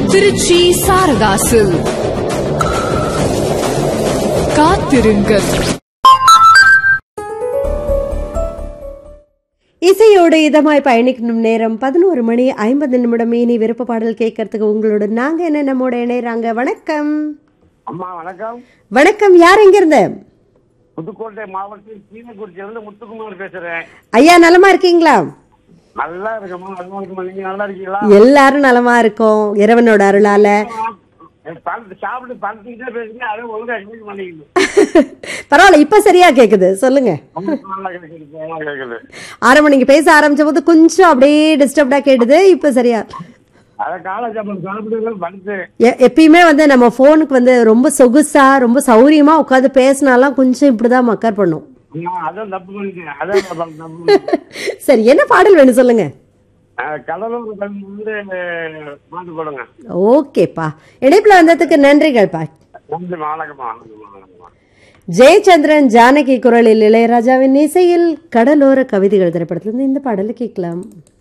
திருச்சி சாரதாசு காத்திருங்கள் இசையோடு இதமாய் பயணிக்கணும் நேரம் பதினோரு மணி ஐம்பது நிமிடம் இனி விருப்ப பாடல் கேட்கறதுக்கு உங்களோட நாங்க என்ன நம்மோட இணையறாங்க வணக்கம் அம்மா வணக்கம் வணக்கம் யார் எங்க இருந்து புதுக்கோட்டை மாவட்டம் சீனக்குறிச்சியிலிருந்து முத்துக்குமார் பேசுறேன் ஐயா நலமா இருக்கீங்களா நல்லா இருக்கம்மா நல்லா இருக்குமா நீங்க நல்லா இருக்கீங்களா எல்லாரும் நலமா இருக்கோம் இறைவனோட அருளால பழத்து சாப்பிட்டு பழத்துக்கிட்டே பேசுங்க அதை ஒழுங்கா எக்ஸ்பிளைன் பண்ணிக்கணும் பரவாயில்ல இப்ப சரியா கேக்குது சொல்லுங்க ரொம்ப நல்லா கேக்குது நல்லா கேக்குது ஆறு மணிக்கு பேச ஆரம்பிச்ச போது கொஞ்சம் அப்படியே டிஸ்டர்ப்டா கேட்டுது இப்ப சரியா அதை காலை சாப்பாடு சாப்பிட்டு படுத்து எ- எப்பயுமே வந்து நம்ம போனுக்கு வந்து ரொம்ப சொகுசா ரொம்ப சௌரியமா உட்காந்து பேசினாலாம் கொஞ்சம் இப்படிதான் மக்கர் பண்ணும் அம்மா, அதான் தப்பு பண்ணிட்டேன் அதான் தப்பு தப்பு பண்ணிட்டேன். சரி என்ன பாடல் வேணும் சொல்லுங்க அஹ், கடலூர் கல்வி வந்து மாட்டு போடுங்க ஓகேப்பா இணைப்புல வந்ததுக்கு நன்றிகள்ப்பா நன்றி வணக்கம்மா வணக்கம்மா வணக்கம்மா ஜெயச்சந்திரன் ஜானகி குரலில் இளையராஜாவின் இசையில் கடலோர கவிதைகள் திரைப்படத்திலிருந்து இந்த பாடலை கேட்கலாம்